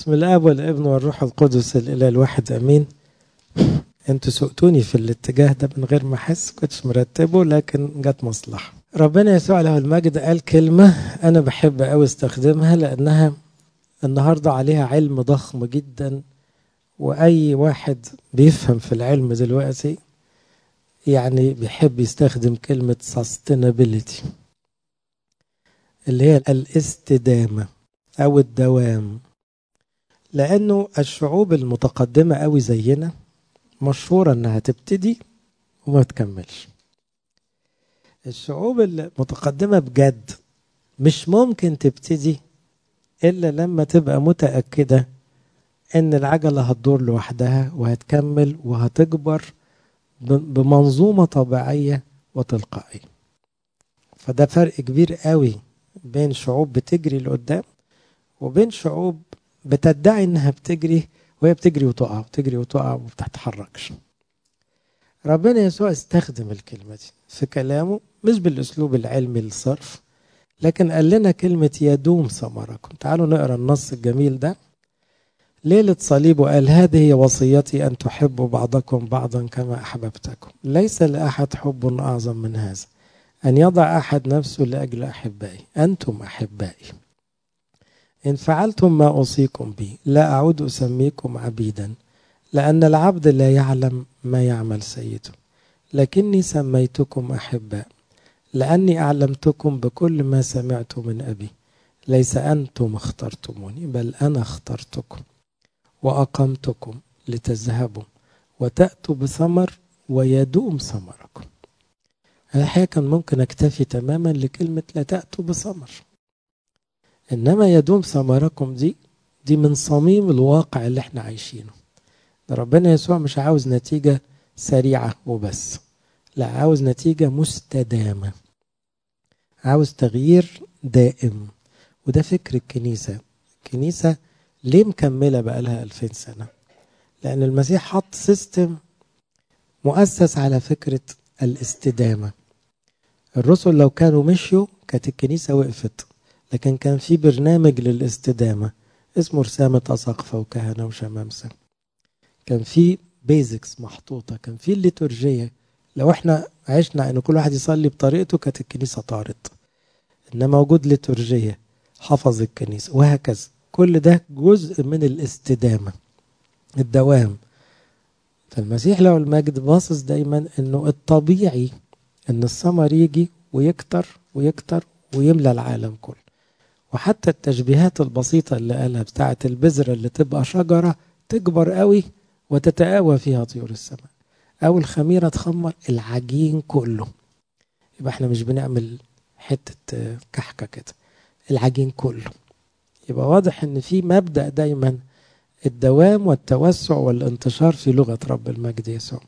بسم الاب والابن والروح القدس الاله الواحد امين انتوا سقتوني في الاتجاه ده من غير ما احس كنتش مرتبه لكن جت مصلحه ربنا يسوع له المجد قال كلمه انا بحب قوي استخدمها لانها النهارده عليها علم ضخم جدا واي واحد بيفهم في العلم دلوقتي يعني بيحب يستخدم كلمه sustainability اللي هي الاستدامه او الدوام لانه الشعوب المتقدمه قوي زينا مشهوره انها تبتدي وما تكملش الشعوب المتقدمه بجد مش ممكن تبتدي الا لما تبقى متاكده ان العجله هتدور لوحدها وهتكمل وهتكبر بمنظومه طبيعيه وتلقائيه فده فرق كبير قوي بين شعوب بتجري لقدام وبين شعوب بتدعي انها بتجري وهي بتجري وتقع وتجري وتقع وما بتتحركش ربنا يسوع استخدم الكلمة دي في كلامه مش بالأسلوب العلمي الصرف لكن قال لنا كلمة يدوم ثمركم تعالوا نقرأ النص الجميل ده ليلة صليبه قال هذه هي وصيتي أن تحبوا بعضكم بعضا كما أحببتكم ليس لأحد حب أعظم من هذا أن يضع أحد نفسه لأجل أحبائي أنتم أحبائي إن فعلتم ما أوصيكم به لا أعود أسميكم عبيدا لأن العبد لا يعلم ما يعمل سيده لكني سميتكم أحباء لأني أعلمتكم بكل ما سمعت من أبي ليس أنتم اخترتموني بل أنا اخترتكم وأقمتكم لتذهبوا وتأتوا بثمر ويدوم ثمركم الحقيقة كان ممكن أكتفي تماما لكلمة لا تأتوا بثمر إنما يدوم ثمركم دي دي من صميم الواقع اللي احنا عايشينه ربنا يسوع مش عاوز نتيجة سريعة وبس لا عاوز نتيجة مستدامة عاوز تغيير دائم وده فكر الكنيسة الكنيسة ليه مكملة بقالها ألفين سنة لأن المسيح حط سيستم مؤسس على فكرة الاستدامة الرسل لو كانوا مشيوا كانت الكنيسة وقفت لكن كان في برنامج للاستدامة اسمه رسامة أساقفة وكهنة وشمامسة كان في بيزكس محطوطة كان في الليتورجية لو احنا عشنا ان كل واحد يصلي بطريقته كانت الكنيسة طارت انما وجود ليتورجية حفظ الكنيسة وهكذا كل ده جزء من الاستدامة الدوام فالمسيح له المجد باصص دايما انه الطبيعي ان الثمر يجي ويكتر ويكتر ويملى العالم كله وحتى التشبيهات البسيطة اللي قالها بتاعة البذرة اللي تبقى شجرة تكبر قوي وتتآوى فيها طيور السماء أو الخميرة تخمر العجين كله يبقى احنا مش بنعمل حتة كحكة كده العجين كله يبقى واضح ان في مبدأ دايما الدوام والتوسع والانتشار في لغة رب المجد يسوع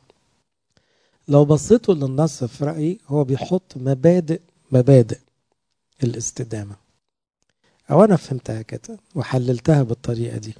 لو بصيتوا للنص في رأيي هو بيحط مبادئ مبادئ الاستدامة أو أنا فهمتها كده وحللتها بالطريقة دي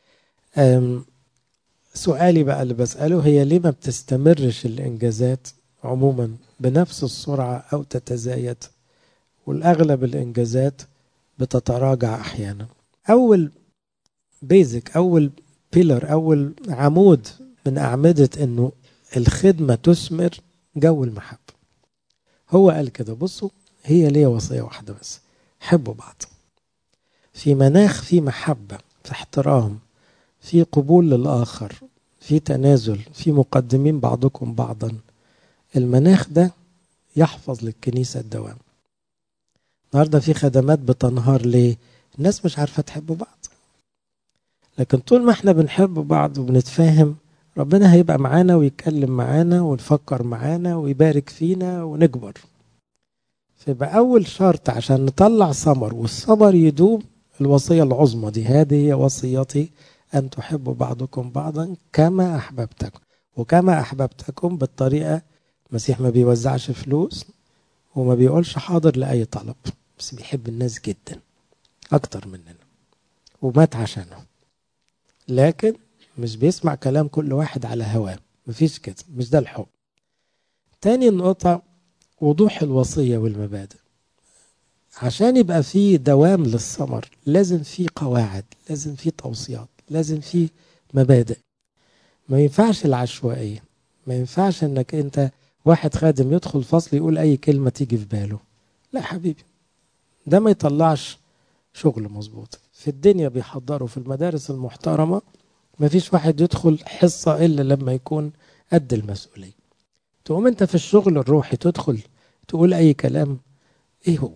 سؤالي بقى اللي بسأله هي ليه ما بتستمرش الإنجازات عموما بنفس السرعة أو تتزايد والأغلب الإنجازات بتتراجع أحيانا أول بيزك أول بيلر أول عمود من أعمدة إنه الخدمة تثمر جو المحبة هو قال كده بصوا هي ليا وصية واحدة بس حبوا بعض في مناخ في محبة في احترام في قبول للآخر في تنازل في مقدمين بعضكم بعضا المناخ ده يحفظ للكنيسة الدوام النهاردة في خدمات بتنهار ليه الناس مش عارفة تحب بعض لكن طول ما احنا بنحب بعض وبنتفاهم ربنا هيبقى معانا ويتكلم معانا ونفكر معانا ويبارك فينا ونكبر فيبقى أول شرط عشان نطلع ثمر والثمر يدوم الوصية العظمى دي هذه هي وصيتي أن تحبوا بعضكم بعضا كما أحببتكم وكما أحببتكم بالطريقة المسيح ما بيوزعش فلوس وما بيقولش حاضر لأي طلب بس بيحب الناس جدا أكتر مننا ومات عشانهم لكن مش بيسمع كلام كل واحد على هواه مفيش كده مش ده الحب تاني نقطة وضوح الوصية والمبادئ عشان يبقى في دوام للثمر لازم في قواعد لازم في توصيات لازم في مبادئ ما ينفعش العشوائية ما ينفعش انك انت واحد خادم يدخل فصل يقول اي كلمة تيجي في باله لا حبيبي ده ما يطلعش شغل مظبوط في الدنيا بيحضروا في المدارس المحترمة ما فيش واحد يدخل حصة إلا لما يكون قد المسؤولية تقوم انت في الشغل الروحي تدخل تقول اي كلام ايه هو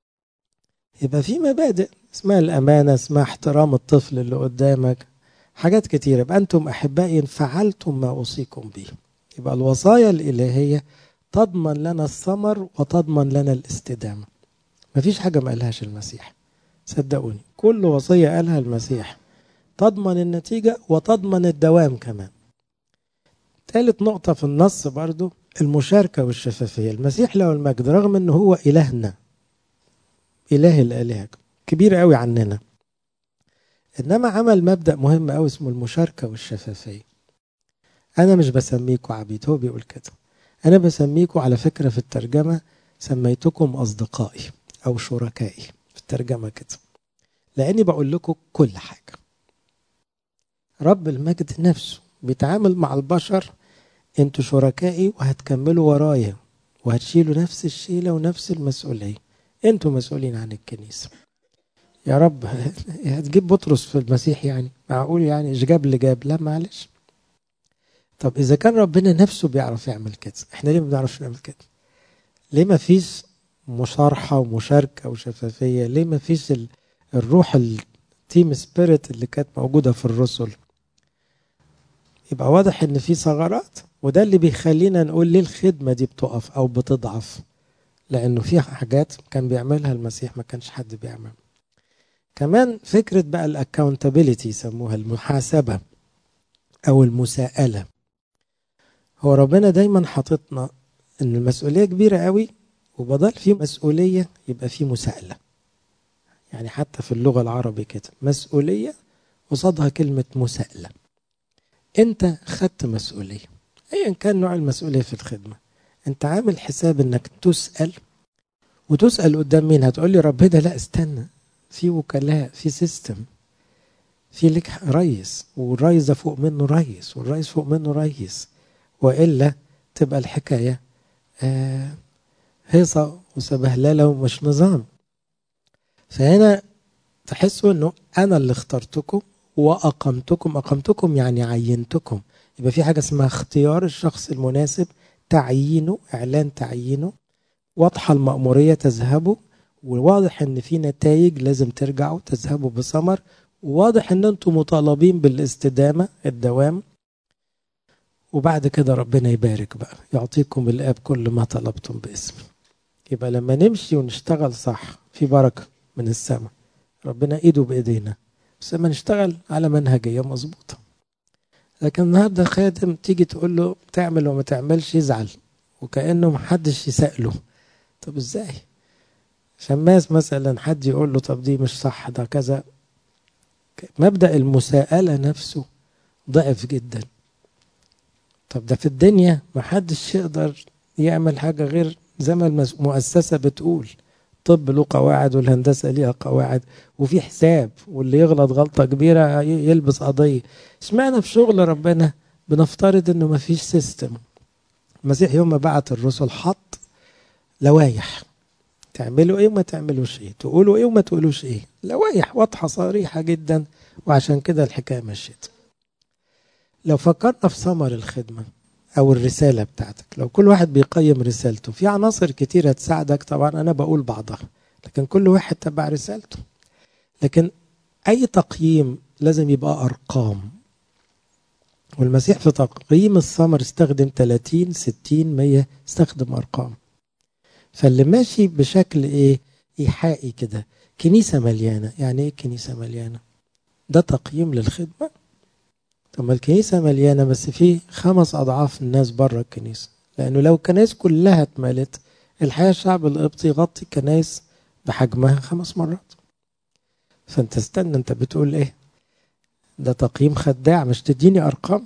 يبقى في مبادئ اسمها الامانه اسمها احترام الطفل اللي قدامك حاجات كتيره يبقى انتم احبائي ان فعلتم ما اوصيكم به يبقى الوصايا الالهيه تضمن لنا الثمر وتضمن لنا الاستدامه مفيش حاجه ما قالهاش المسيح صدقوني كل وصيه قالها المسيح تضمن النتيجه وتضمن الدوام كمان ثالث نقطة في النص برضو المشاركة والشفافية المسيح له المجد رغم أنه هو إلهنا إله الآلهة كبير قوي عننا إنما عمل مبدأ مهم قوي اسمه المشاركة والشفافية أنا مش بسميكوا عبيد هو بيقول كده أنا بسميكوا على فكرة في الترجمة سميتكم أصدقائي أو شركائي في الترجمة كده لأني بقول لكم كل حاجة رب المجد نفسه بيتعامل مع البشر انتوا شركائي وهتكملوا ورايا وهتشيلوا نفس الشيلة ونفس المسؤولية انتوا مسؤولين عن الكنيسة يا رب هتجيب بطرس في المسيح يعني معقول يعني ايش جاب اللي جاب لا معلش طب اذا كان ربنا نفسه بيعرف يعمل كده احنا ليه ما بنعرفش نعمل كده ليه ما فيش مصارحة ومشاركة وشفافية ليه ما فيش الروح التيم سبيريت اللي كانت موجودة في الرسل يبقى واضح ان في ثغرات وده اللي بيخلينا نقول ليه الخدمة دي بتقف او بتضعف لانه في حاجات كان بيعملها المسيح ما كانش حد بيعمل كمان فكرة بقى الاكاونتابيلتي يسموها المحاسبة او المساءلة هو ربنا دايما حاططنا ان المسؤولية كبيرة قوي وبدل في مسؤولية يبقى في مساءلة يعني حتى في اللغة العربية كده مسؤولية قصادها كلمة مساءلة انت خدت مسؤوليه ايا كان نوع المسؤوليه في الخدمه انت عامل حساب انك تسال وتسال قدام مين هتقول لي ربنا لا استنى في وكلاء في سيستم في لك ريس والريس ده فوق منه ريس والريس فوق منه ريس والا تبقى الحكايه آه هيصه وسبهلله ومش نظام فهنا تحسوا انه انا اللي اخترتكم واقمتكم اقمتكم يعني عينتكم يبقى في حاجه اسمها اختيار الشخص المناسب تعيينه اعلان تعيينه واضحه المأموريه تذهبوا وواضح ان في نتائج لازم ترجعوا تذهبوا بثمر وواضح ان انتم مطالبين بالاستدامه الدوام وبعد كده ربنا يبارك بقى يعطيكم الاب كل ما طلبتم باسمه يبقى لما نمشي ونشتغل صح في بركه من السماء ربنا ايده بايدينا بس لما نشتغل على منهجية مظبوطة لكن النهاردة خادم تيجي تقول له تعمل وما تعملش يزعل وكأنه محدش يسأله طب ازاي شماس مثلا حد يقول له طب دي مش صح ده كذا مبدأ المساءلة نفسه ضعف جدا طب ده في الدنيا محدش يقدر يعمل حاجة غير زي ما المؤسسة بتقول الطب له قواعد والهندسه ليها قواعد وفي حساب واللي يغلط غلطه كبيره يلبس قضيه اشمعنى في شغل ربنا بنفترض انه ما فيش سيستم المسيح يوم ما بعت الرسل حط لوايح تعملوا ايه وما تعملوش ايه تقولوا ايه وما تقولوش ايه لوايح واضحه صريحه جدا وعشان كده الحكايه مشيت لو فكرنا في ثمر الخدمه او الرساله بتاعتك لو كل واحد بيقيم رسالته في عناصر كتيره تساعدك طبعا انا بقول بعضها لكن كل واحد تبع رسالته لكن اي تقييم لازم يبقى ارقام والمسيح في تقييم الثمر استخدم 30 60 100 استخدم ارقام فاللي ماشي بشكل ايه ايحائي كده كنيسه مليانه يعني ايه كنيسه مليانه ده تقييم للخدمه طب ما الكنيسه مليانه بس في خمس اضعاف الناس بره الكنيسه لانه لو الكنائس كلها اتملت الحقيقه الشعب القبطي يغطي الكنائس بحجمها خمس مرات فانت استنى انت بتقول ايه ده تقييم خداع مش تديني ارقام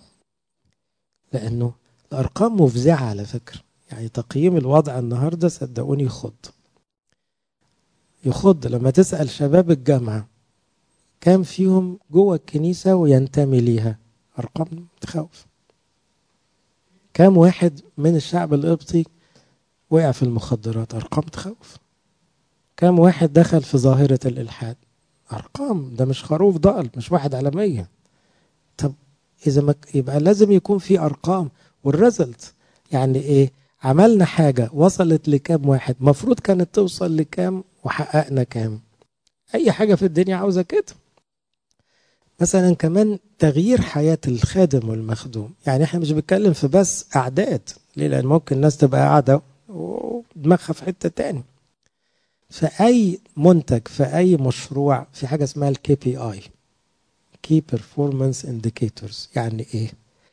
لانه الارقام مفزعه على فكره يعني تقييم الوضع النهارده صدقوني خد يخض لما تسأل شباب الجامعة كام فيهم جوه الكنيسة وينتمي ليها أرقام تخوف كام واحد من الشعب القبطي وقع في المخدرات أرقام تخوف كام واحد دخل في ظاهرة الإلحاد أرقام ده مش خروف ضال مش واحد على مية طب إذا ما يبقى لازم يكون في أرقام والريزلت يعني إيه عملنا حاجة وصلت لكام واحد مفروض كانت توصل لكام وحققنا كام أي حاجة في الدنيا عاوزة كده مثلا كمان تغيير حياة الخادم والمخدوم يعني احنا مش بنتكلم في بس أعداد ليه لأن ممكن الناس تبقى قاعدة ودماغها في حتة تاني في أي منتج في أي مشروع في حاجة اسمها الكي بي اي Key Performance Indicators يعني إيه؟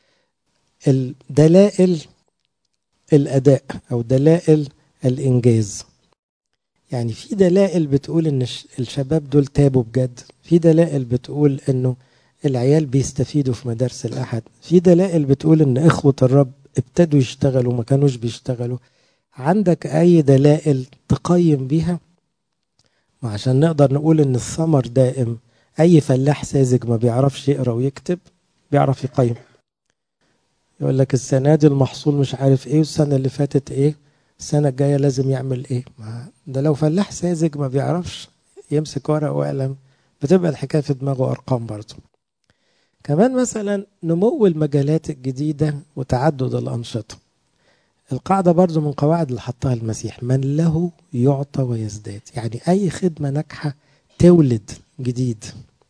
الدلائل الأداء أو دلائل الإنجاز يعني في دلائل بتقول إن الشباب دول تابوا بجد في دلائل بتقول إنه العيال بيستفيدوا في مدارس الأحد في دلائل بتقول إن إخوة الرب ابتدوا يشتغلوا ما كانوش بيشتغلوا عندك أي دلائل تقيم بيها وعشان نقدر نقول إن الثمر دائم أي فلاح ساذج ما بيعرفش يقرأ ويكتب بيعرف يقيم يقول لك السنة دي المحصول مش عارف إيه والسنة اللي فاتت إيه السنة الجاية لازم يعمل إيه ما ده لو فلاح ساذج ما بيعرفش يمسك ورق وقلم بتبقى الحكاية في دماغه أرقام برضه كمان مثلا نمو المجالات الجديدة وتعدد الأنشطة القاعدة برضو من قواعد اللي حطها المسيح من له يعطى ويزداد يعني أي خدمة ناجحة تولد جديد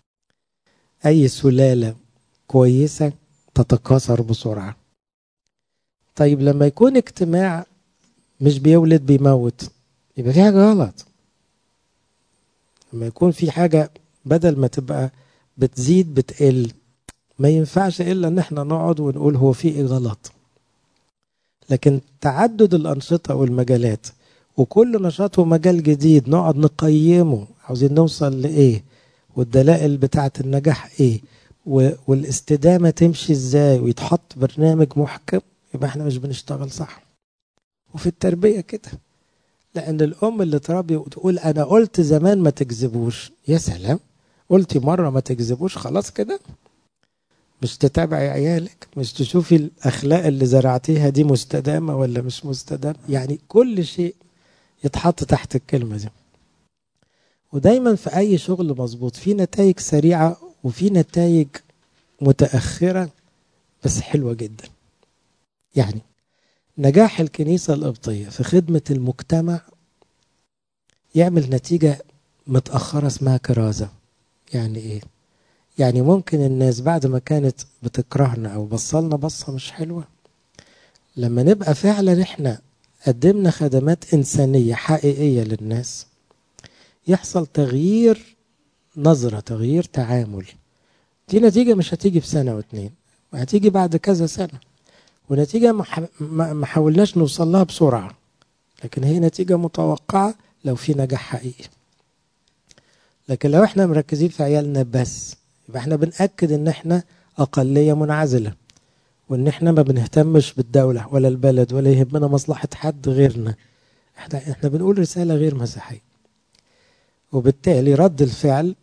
أي سلالة كويسة تتكاثر بسرعة طيب لما يكون اجتماع مش بيولد بيموت يبقى في حاجة غلط لما يكون في حاجة بدل ما تبقى بتزيد بتقل ما ينفعش إلا إن احنا نقعد ونقول هو في إيه غلط لكن تعدد الأنشطة والمجالات وكل نشاط ومجال جديد نقعد نقيمه عاوزين نوصل لإيه والدلائل بتاعة النجاح إيه والاستدامة تمشي إزاي ويتحط برنامج محكم يبقى احنا مش بنشتغل صح وفي التربية كده لأن الأم اللي تربي وتقول أنا قلت زمان ما تكذبوش يا سلام قلتي مرة ما تكذبوش خلاص كده مش تتابعي عيالك مش تشوفي الأخلاق اللي زرعتيها دي مستدامة ولا مش مستدامة يعني كل شيء يتحط تحت الكلمة دي ودايما في أي شغل مظبوط في نتائج سريعة وفي نتائج متأخرة بس حلوة جدا يعني نجاح الكنيسة القبطية في خدمة المجتمع يعمل نتيجة متأخرة اسمها كرازة يعني ايه يعني ممكن الناس بعد ما كانت بتكرهنا او بصلنا بصة مش حلوة لما نبقى فعلا احنا قدمنا خدمات إنسانية حقيقية للناس يحصل تغيير نظرة تغيير تعامل دي نتيجة مش هتيجي في سنة واتنين هتيجي بعد كذا سنة ونتيجة ما حاولناش نوصل لها بسرعة لكن هي نتيجة متوقعة لو في نجاح حقيقي لكن لو احنا مركزين في عيالنا بس يبقى احنا بنأكد ان احنا أقلية منعزلة وان احنا ما بنهتمش بالدولة ولا البلد ولا يهمنا مصلحة حد غيرنا احنا احنا بنقول رسالة غير مسيحية وبالتالي رد الفعل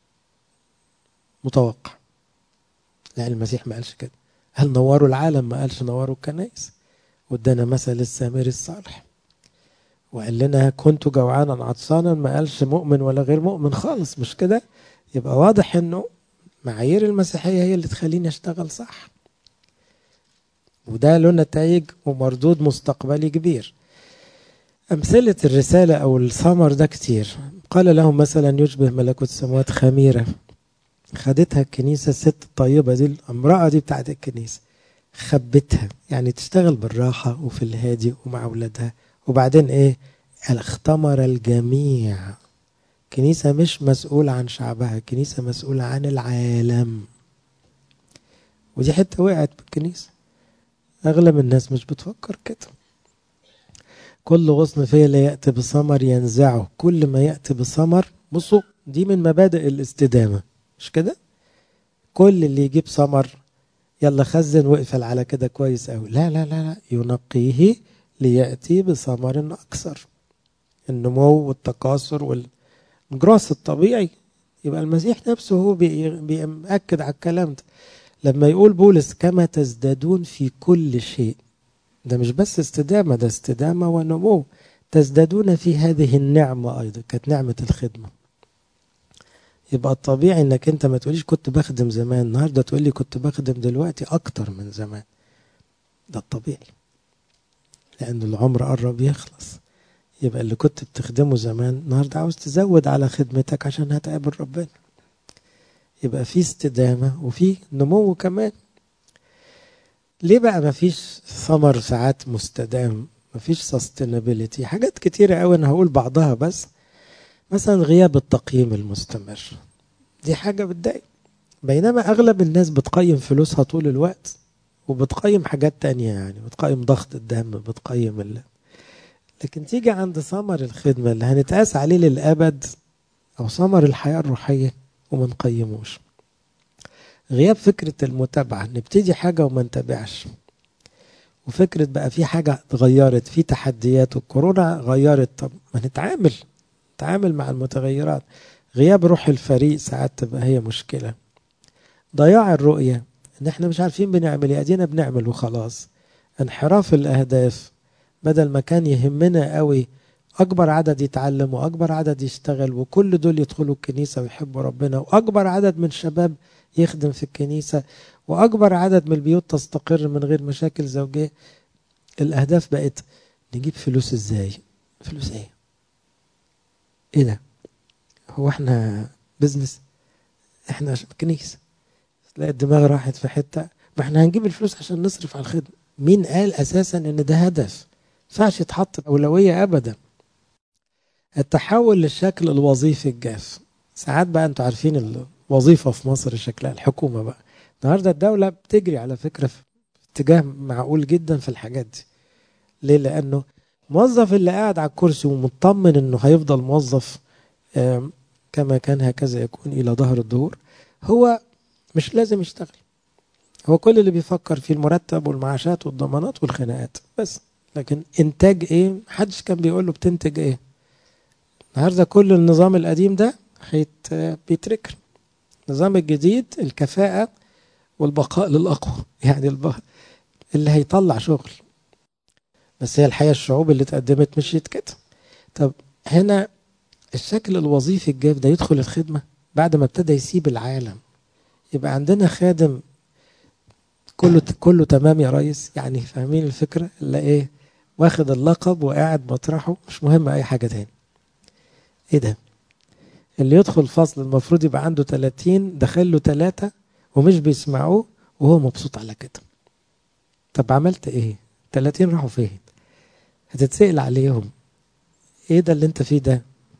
متوقع لأن المسيح ما قالش كده هل نوروا العالم ما قالش نوروا الكنائس وادانا مثل السامري الصالح وقال لنا كنت جوعانا عطشانا ما قالش مؤمن ولا غير مؤمن خالص مش كده يبقى واضح انه معايير المسيحيه هي اللي تخليني اشتغل صح وده له نتائج ومردود مستقبلي كبير أمثلة الرسالة أو الثمر ده كتير قال لهم مثلا يشبه ملكوت السماوات خميرة خدتها الكنيسة الست الطيبة دي الامرأة دي بتاعت الكنيسة خبتها يعني تشتغل بالراحة وفي الهادي ومع أولادها وبعدين إيه اختمر الجميع كنيسة مش مسؤولة عن شعبها كنيسة مسؤولة عن العالم ودي حتة وقعت بالكنيسة أغلب الناس مش بتفكر كده كل غصن فيه لا يأتي بثمر ينزعه كل ما يأتي بثمر بصوا دي من مبادئ الاستدامة مش كده كل اللي يجيب ثمر يلا خزن واقفل على كده كويس قوي لا لا لا لا ينقيه ليأتي بثمر أكثر النمو والتكاثر وال... الجراس الطبيعي يبقى المسيح نفسه هو بيأكد على الكلام ده لما يقول بولس كما تزدادون في كل شيء ده مش بس استدامة ده استدامة ونمو تزدادون في هذه النعمة أيضا كانت نعمة الخدمة يبقى الطبيعي انك انت ما تقوليش كنت بخدم زمان النهارده تقول لي كنت بخدم دلوقتي اكتر من زمان ده الطبيعي لان العمر قرب يخلص يبقى اللي كنت بتخدمه زمان النهارده عاوز تزود على خدمتك عشان هتقابل ربنا يبقى في استدامة وفي نمو كمان ليه بقى ما فيش ثمر ساعات مستدام ما فيش sustainability حاجات كتيرة قوي انا هقول بعضها بس مثلا غياب التقييم المستمر دي حاجة بتضايق بينما أغلب الناس بتقيم فلوسها طول الوقت وبتقيم حاجات تانية يعني بتقيم ضغط الدم بتقيم ال... لكن تيجي عند ثمر الخدمة اللي هنتقاس عليه للأبد أو ثمر الحياة الروحية وما نقيموش غياب فكرة المتابعة نبتدي حاجة وما نتابعش وفكرة بقى في حاجة اتغيرت في تحديات والكورونا غيرت طب ما نتعامل نتعامل مع المتغيرات غياب روح الفريق ساعات تبقى هي مشكلة ضياع الرؤية ان احنا مش عارفين بنعمل ايه ادينا بنعمل وخلاص انحراف الاهداف بدل ما كان يهمنا قوي اكبر عدد يتعلم واكبر عدد يشتغل وكل دول يدخلوا الكنيسة ويحبوا ربنا واكبر عدد من الشباب يخدم في الكنيسة واكبر عدد من البيوت تستقر من غير مشاكل زوجية الاهداف بقت نجيب فلوس ازاي فلوس ايه ايه ده هو احنا بزنس احنا كنيسة تلاقي الدماغ راحت في حتة ما احنا هنجيب الفلوس عشان نصرف على الخدمة مين قال اساسا ان ده هدف ينفعش يتحط اولوية ابدا التحول للشكل الوظيفي الجاف ساعات بقى انتوا عارفين الوظيفة في مصر شكلها الحكومة بقى النهارده الدولة بتجري على فكرة في اتجاه معقول جدا في الحاجات دي ليه لانه الموظف اللي قاعد على الكرسي ومطمن انه هيفضل موظف كما كان هكذا يكون الى ظهر الدهور هو مش لازم يشتغل هو كل اللي بيفكر في المرتب والمعاشات والضمانات والخناقات بس لكن انتاج ايه محدش كان بيقول له بتنتج ايه النهارده كل النظام القديم ده هيت بيتركر النظام الجديد الكفاءة والبقاء للأقوى يعني الب... اللي هيطلع شغل بس هي الحقيقة الشعوب اللي اتقدمت مشيت كده طب هنا الشكل الوظيفي الجاف ده يدخل الخدمة بعد ما ابتدى يسيب العالم يبقى عندنا خادم كله كله تمام يا ريس يعني فاهمين الفكرة اللي ايه واخد اللقب وقاعد مطرحه مش مهم اي حاجة تاني ايه ده اللي يدخل فصل المفروض يبقى عنده 30 دخل له ثلاثة ومش بيسمعوه وهو مبسوط على كده طب عملت ايه 30 راحوا فين هتتسأل عليهم ايه ده اللي انت فيه ده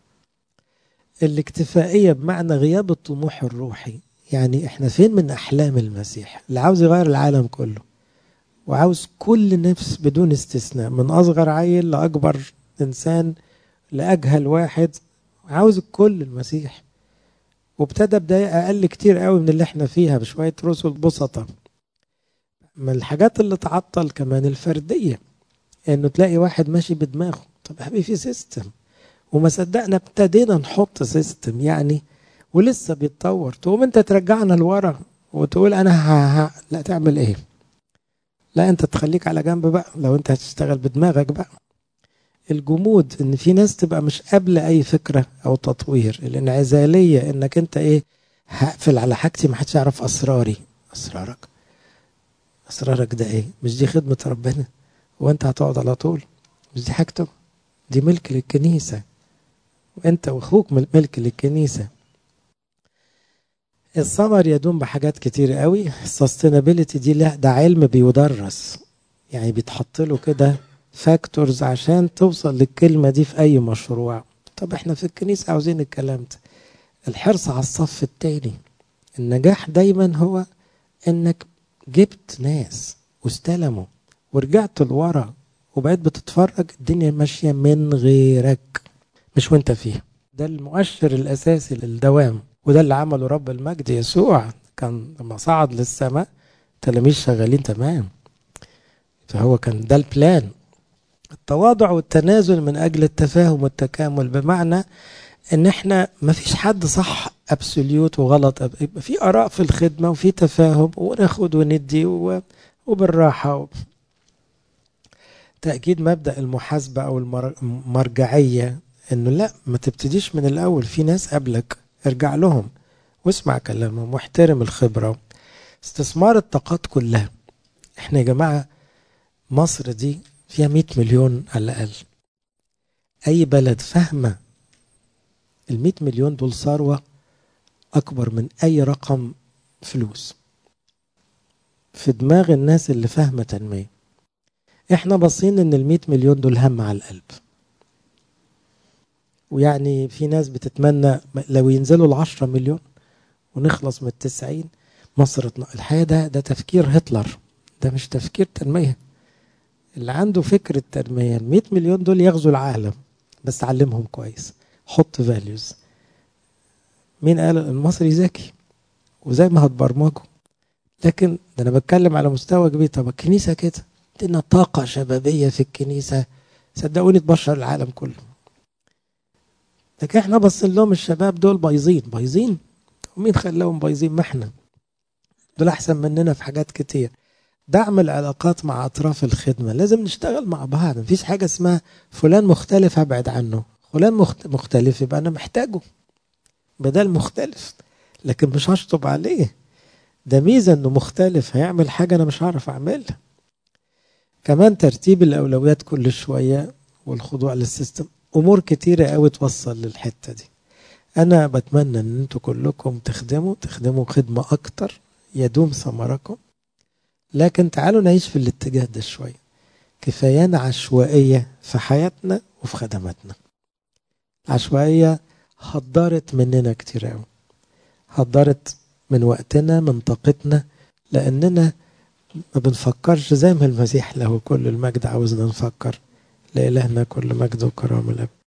الاكتفائية بمعنى غياب الطموح الروحي يعني احنا فين من احلام المسيح اللي عاوز يغير العالم كله وعاوز كل نفس بدون استثناء من اصغر عيل لاكبر انسان لاجهل واحد عاوز الكل المسيح وابتدى بداية اقل كتير قوي من اللي احنا فيها بشوية رسل بسطة من الحاجات اللي تعطل كمان الفردية انه تلاقي واحد ماشي بدماغه طب حبيبي في سيستم وما صدقنا ابتدينا نحط سيستم يعني ولسه بيتطور تقوم انت ترجعنا لورا وتقول انا ها ها لا تعمل ايه لا انت تخليك على جنب بقى لو انت هتشتغل بدماغك بقى الجمود ان في ناس تبقى مش قابله اي فكره او تطوير الانعزاليه انك انت ايه هقفل على حاجتي ما حدش يعرف اسراري اسرارك اسرارك ده ايه مش دي خدمه ربنا وانت هتقعد على طول مش دي حاجته دي ملك للكنيسه وانت واخوك ملك للكنيسه الثمر يدوم بحاجات كتير قوي السستينابيلتي دي لا ده علم بيدرس يعني بيتحط له كده فاكتورز عشان توصل للكلمة دي في أي مشروع طب احنا في الكنيسة عاوزين الكلام ده الحرص على الصف التاني النجاح دايما هو انك جبت ناس واستلموا ورجعت لورا وبقيت بتتفرج الدنيا ماشية من غيرك مش وانت فيها ده المؤشر الأساسي للدوام وده اللي عمله رب المجد يسوع كان لما صعد للسماء تلاميذ شغالين تمام فهو كان ده البلان التواضع والتنازل من أجل التفاهم والتكامل بمعنى ان احنا ما فيش حد صح ابسوليوت وغلط يبقى في اراء في الخدمه وفي تفاهم وناخد وندي وبالراحه تاكيد مبدا المحاسبه او المرجعيه انه لا ما تبتديش من الاول في ناس قبلك ارجع لهم واسمع كلامهم واحترم الخبره استثمار الطاقات كلها احنا يا جماعه مصر دي فيها 100 مليون على الاقل اي بلد فاهمه ال 100 مليون دول ثروه اكبر من اي رقم فلوس في دماغ الناس اللي فاهمه تنميه احنا باصين ان ال 100 مليون دول هم على القلب ويعني في ناس بتتمنى لو ينزلوا ال 10 مليون ونخلص من التسعين مصر الحقيقة ده ده تفكير هتلر ده مش تفكير تنمية اللي عنده فكر التنمية ال 100 مليون دول يغزوا العالم بس علمهم كويس حط فاليوز مين قال المصري ذكي وزي ما هتبرمجه لكن ده انا بتكلم على مستوى كبير طب الكنيسه كده عندنا طاقه شبابيه في الكنيسه صدقوني تبشر العالم كله لكن احنا باصين لهم الشباب دول بايظين بايظين ومين خلاهم بايظين ما احنا دول احسن مننا في حاجات كتير دعم العلاقات مع اطراف الخدمه لازم نشتغل مع بعض مفيش حاجه اسمها فلان مختلف هبعد عنه فلان مختلف يبقى انا محتاجه بدل مختلف لكن مش هشطب عليه ده ميزه انه مختلف هيعمل حاجه انا مش هعرف اعملها كمان ترتيب الاولويات كل شويه والخضوع للسيستم امور كتيره قوي توصل للحته دي انا بتمنى ان انتوا كلكم تخدموا تخدموا خدمه اكتر يدوم ثمركم لكن تعالوا نعيش في الاتجاه ده شويه كفايانا عشوائيه في حياتنا وفي خدماتنا عشوائيه هدرت مننا كتير قوي هدرت من وقتنا من طاقتنا لاننا ما بنفكرش زي ما المسيح له كل المجد عاوزنا نفكر لإلهنا كل مجد وكرامة الأب